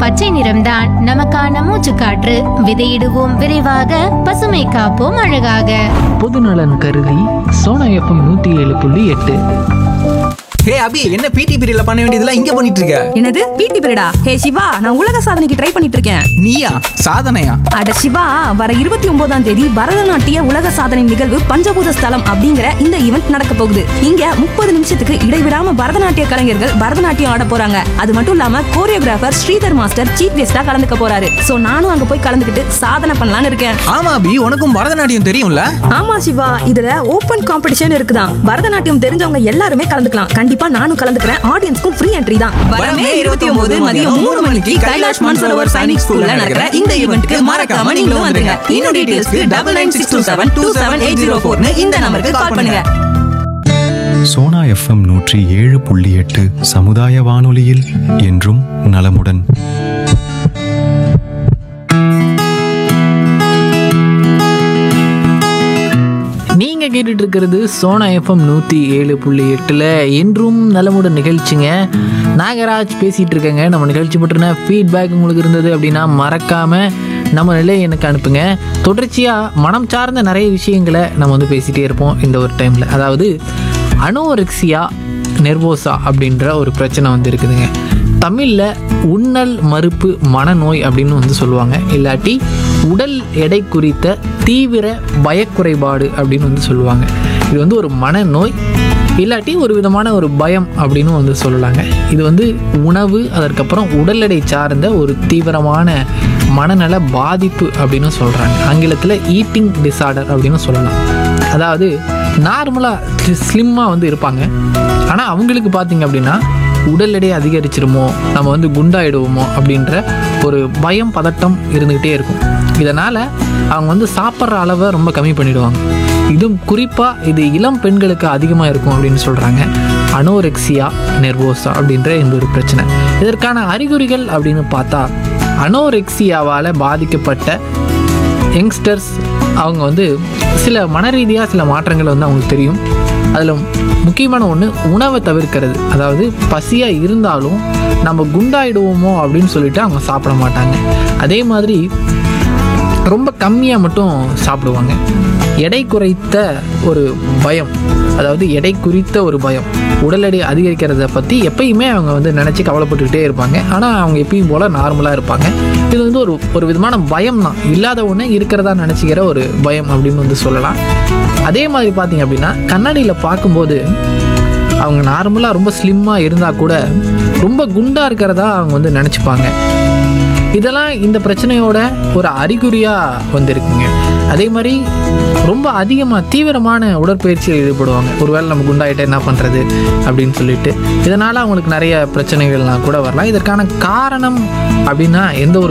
பச்சை நிறம்தான் நமக்கான மூச்சுக்காற்று விதையிடுவோம் விரைவாக பசுமை காப்போம் அழகாக பொதுநலன் கருதி சோனா எஃப்எம் நூற்றி ஏழு புள்ளி எட்டு ஹே அபி என்ன பிடி பீரியட்ல பண்ண வேண்டியதெல்லாம் இங்க பண்ணிட்டு இருக்க என்னது பிடி பீரியடா ஹே சிவா நான் உலக சாதனைக்கு ட்ரை பண்ணிட்டு இருக்கேன் நீயா சாதனையா அட சிவா வர இருபத்தி ஒன்பதாம் தேதி பரதநாட்டிய உலக சாதனை நிகழ்வு பஞ்சபூத ஸ்தலம் அப்படிங்கிற இந்த ஈவெண்ட் நடக்க போகுது இங்க முப்பது நிமிஷத்துக்கு இடைவிடாம பரதநாட்டிய கலைஞர்கள் பரதநாட்டியம் ஆட போறாங்க அது மட்டும் இல்லாம கோரியோகிராஃபர் ஸ்ரீதர் மாஸ்டர் சீஃப் கெஸ்டா கலந்துக்க போறாரு சோ நானும் அங்க போய் கலந்துக்கிட்டு சாதனை பண்ணலாம்னு இருக்கேன் ஆமா அபி உனக்கும் பரதநாட்டியம் தெரியும்ல ஆமா சிவா இதுல ஓபன் காம்படிஷன் இருக்குதான் பரதநாட்டியம் தெரிஞ்சவங்க எல்லாருமே கலந்துக்கலாம் கண்டிப்பா நானும் கலந்துக்கிறேன் ஆடியன்ஸ்க்கும் ஃப்ரீ என்ட்ரி தான் வரமே இருபத்தி ஒன்பது மதியம் மூணு மணிக்கு கைலாஷ் மான்சரோவர் சைனிக் ஸ்கூல்ல நடக்கிற இந்த ஈவெண்ட்க்கு மறக்காம நீங்களும் வந்துருங்க இன்னும் டீடைல்ஸ்க்கு double nine six two seven two seven eight zero ஃபோர்னு இந்த நம்பருக்கு கால் பண்ணுங்க சோனா எஃப்எம் நூற்றி ஏழு புள்ளி எட்டு சமுதாய வானொலியில் என்றும் நலமுடன் நீங்கள் கேட்டுட்டு இருக்கிறது சோனா எஃப்எம் நூற்றி ஏழு புள்ளி எட்டில் என்றும் நலமுடன் நிகழ்ச்சிங்க நாகராஜ் பேசிகிட்டு இருக்கேங்க நம்ம நிகழ்ச்சி பற்றின ஃபீட்பேக் உங்களுக்கு இருந்தது அப்படின்னா மறக்காமல் நம்ம நிலையை எனக்கு அனுப்புங்க தொடர்ச்சியாக மனம் சார்ந்த நிறைய விஷயங்களை நம்ம வந்து பேசிகிட்டே இருப்போம் இந்த ஒரு டைமில் அதாவது அனோரெக்சியா நெர்வோசா அப்படின்ற ஒரு பிரச்சனை வந்து இருக்குதுங்க தமிழில் உண்ணல் மறுப்பு மனநோய் அப்படின்னு வந்து சொல்லுவாங்க இல்லாட்டி உடல் எடை குறித்த தீவிர பயக்குறைபாடு அப்படின்னு வந்து சொல்லுவாங்க இது வந்து ஒரு மனநோய் இல்லாட்டி ஒரு விதமான ஒரு பயம் அப்படின்னு வந்து சொல்லலாங்க இது வந்து உணவு அதற்கப்புறம் உடல் எடை சார்ந்த ஒரு தீவிரமான மனநல பாதிப்பு அப்படின்னு சொல்கிறாங்க ஆங்கிலத்தில் ஈட்டிங் டிசார்டர் அப்படின்னு சொல்லலாம் அதாவது நார்மலாக ஸ்லிம்மாக வந்து இருப்பாங்க ஆனால் அவங்களுக்கு பார்த்தீங்க அப்படின்னா உடல் எடை அதிகரிச்சிருமோ நம்ம வந்து குண்டாயிடுவோமோ அப்படின்ற ஒரு பயம் பதட்டம் இருந்துக்கிட்டே இருக்கும் இதனால் அவங்க வந்து சாப்பிட்ற அளவை ரொம்ப கம்மி பண்ணிடுவாங்க இதுவும் குறிப்பாக இது இளம் பெண்களுக்கு அதிகமாக இருக்கும் அப்படின்னு சொல்கிறாங்க அனோரெக்சியா நெர்வோசா அப்படின்ற இந்த ஒரு பிரச்சனை இதற்கான அறிகுறிகள் அப்படின்னு பார்த்தா அனோரெக்சியாவால் பாதிக்கப்பட்ட யங்ஸ்டர்ஸ் அவங்க வந்து சில மனரீதியாக சில மாற்றங்கள் வந்து அவங்களுக்கு தெரியும் அதில் முக்கியமான ஒன்று உணவை தவிர்க்கிறது அதாவது பசியாக இருந்தாலும் நம்ம குண்டாயிடுவோமோ அப்படின்னு சொல்லிட்டு அவங்க சாப்பிட மாட்டாங்க அதே மாதிரி ரொம்ப கம்மியாக மட்டும் சாப்பிடுவாங்க எடை குறைத்த ஒரு பயம் அதாவது எடை குறித்த ஒரு பயம் உடல் எடை அதிகரிக்கிறத பற்றி எப்பயுமே அவங்க வந்து நினச்சி கவலைப்பட்டுக்கிட்டே இருப்பாங்க ஆனால் அவங்க எப்பயும் போல் நார்மலாக இருப்பாங்க இது வந்து ஒரு ஒரு விதமான பயம் தான் இல்லாத ஒன்று இருக்கிறதா நினச்சிக்கிற ஒரு பயம் அப்படின்னு வந்து சொல்லலாம் அதே மாதிரி பார்த்தீங்க அப்படின்னா கண்ணாடியில் பார்க்கும்போது அவங்க நார்மலாக ரொம்ப ஸ்லிம்மாக இருந்தால் கூட ரொம்ப குண்டாக இருக்கிறதா அவங்க வந்து நினச்சிப்பாங்க இதெல்லாம் இந்த பிரச்சனையோட ஒரு அறிகுறியாக வந்திருக்குங்க அதே மாதிரி ரொம்ப அதிகமாக தீவிரமான உடற்பயிற்சியில் ஈடுபடுவாங்க ஒருவேளை நம்ம குண்டாயிட்ட என்ன பண்ணுறது அப்படின்னு சொல்லிட்டு இதனால் அவங்களுக்கு நிறைய பிரச்சனைகள்லாம் கூட வரலாம் இதற்கான காரணம் அப்படின்னா எந்த ஒரு